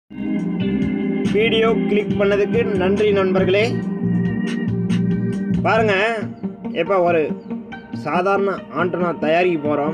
video click பண்ணதுக்கு நன்றி நண்பர்களே பாருங்க இப்போ ஒரு சாதாரண ஆண்டனா தயாரிக்க போகிறோம்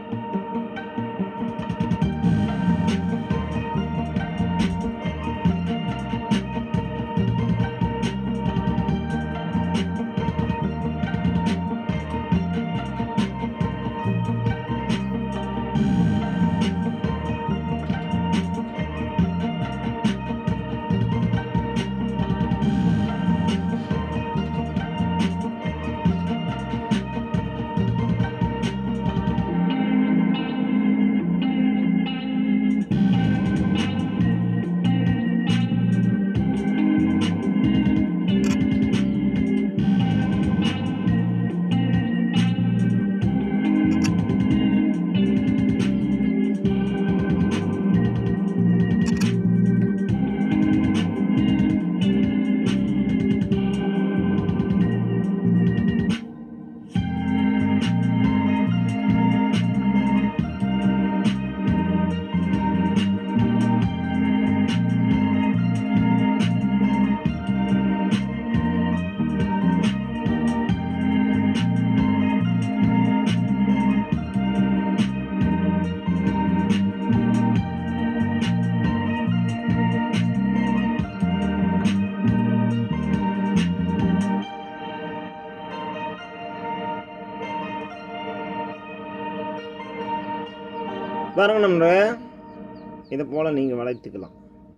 பாருங்க நம்ம இதை போல் நீங்கள் வளைத்துக்கலாம்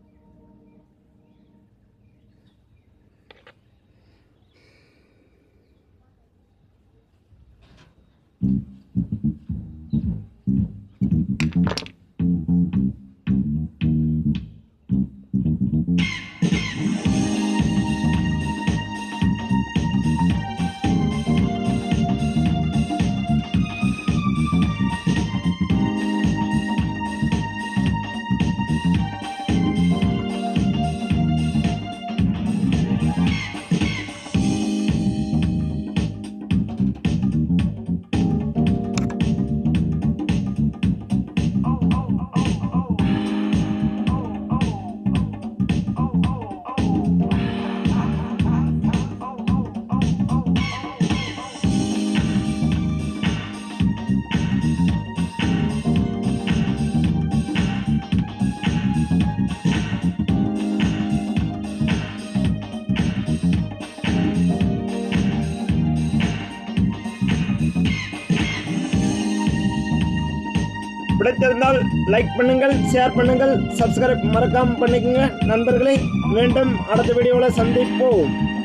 பிடித்திருந்தால் லைக் பண்ணுங்கள் ஷேர் பண்ணுங்கள் சப்ஸ்கிரைப் மறக்காம பண்ணிக்கோங்க நண்பர்களே மீண்டும் அடுத்த வீடியோவில் சந்திப்போம்